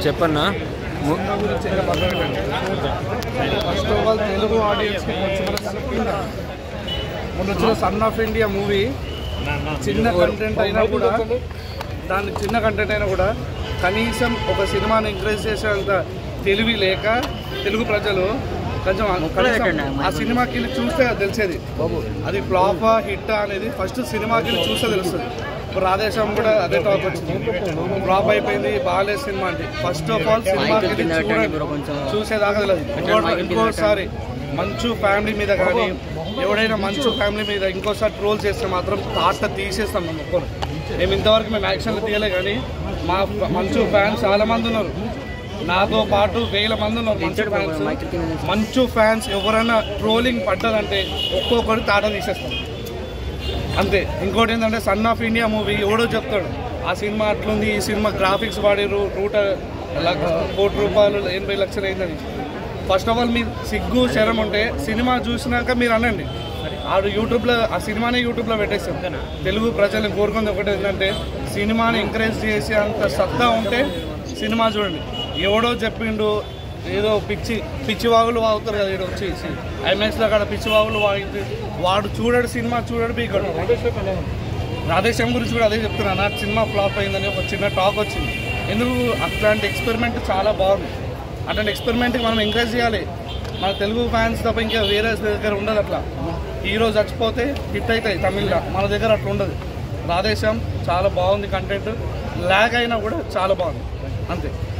చెప్పన్నా ము- first of all Telugu audience మొన్న వచ్చిన సన్ ఆఫ్ ఇండియా మూవీ చిన్న కంటెంట్ అయినా కూడా దాని చిన్న కంటెంట్ అయినా కూడా కనీసం ఒక సినిమాని ఎంకరేజ్ చేసేంత తెలివి లేక తెలుగు ప్రజలు కొంచెం కనీసం ఆ సినిమాకి వెళ్ళి చూస్తే అది తెలిసేది అది ఫ్లాప్ హిట్ అనేది ఫస్ట్ సినిమాకి వెళ్ళి చూస్తే తెలుస్తుంది ఇప్పుడు రాధేశం కూడా అదే టాక్ వచ్చింది ఫ్లాప్ అయిపోయింది బాగాలేదు సినిమా అంటే ఫస్ట్ ఆఫ్ ఆల్ సినిమాకి వెళ్ళి చూడండి చూసేదాకా తెలియదు ఇంకో- ఇంకోసారి మంచు ఫ్యామిలీ మీద కానీ ఎవడైనా మంచు ఫ్యామిలీ మీద ఇంకోసారి ట్రోల్ చేస్తే మాత్రం తాట తీసేస్తాం మేము ఒక్కరు మేము ఇంతవరకు మేము యాక్షన్లు తీయలే కానీ మా మంచు ఫ్యాన్స్ చాలా మంది ఉన్నారు నాతో పాటు వేల మంది ఉన్నారు మంచు ఫ్యాన్స్ మంచు ఫ్యాన్స్ ఎవరైనా ట్రోలింగ్ పడ్డదంటే ఒక్కొక్కరు తాట తీసేస్తాం అంతే ఇంకోటి ఏంటంటే సన్ ఆఫ్ ఇండియా మూవీ ఎవడో చెప్తాడు ఆ సినిమా అట్లుంది ఈ సినిమా గ్రాఫిక్స్ వాడిరు నూట లక్ష- కోటి రూపాయలు ఎనభై లక్షలు అయిందని ఫస్ట్ ఆఫ్ ఆల్ మీరు సిగ్గు శరం ఉంటే సినిమా చూసినాక మీరు అనండి ఆడు యూట్యూబ్లో ఆ సినిమానే యూట్యూబ్లో పెట్టేస్తాం తెలుగు ప్రజల్ని కోరుకుంది ఒకటి ఏంటంటే సినిమాని ఎంకరేజ్ చేసే అంత సత్తా ఉంటే సినిమా చూడండి ఎవడో చెప్పిండు ఏదో పిచ్చి పిచ్చి వాగులు వాగుతారు కదా ఇక్కడ వచ్చి ఐమాక్స్లో అక్కడ పిచ్చి వాగులు వాగితే వాడు చూడడు సినిమా చూడడు పీకడు రాధేశ్యాం గురించి కూడా అదే చెప్తున్నా నా సినిమా ఫ్లాప్ అయిందని ఒక చిన్న టాక్ వచ్చింది ఎందుకు అట్లాంటి ఎక్స్పెరిమెంట్ చాలా బాగుంది అట్లాంటి ఎక్స్పెరిమెంట్కి మనం ఎంకరేజ్ చేయాలి మన తెలుగు ఫ్యాన్స్ తప్ప ఇంకా వేరే దగ్గర ఉండదు అట్లా హీరో చచ్చిపోతే హిట్ అవుతాయి తమిళ్లో మన దగ్గర అట్లా ఉండదు రాధేశ్యాం చాలా బాగుంది కంటెంట్ ల్యాగ్ అయినా కూడా చాలా బాగుంది అంతే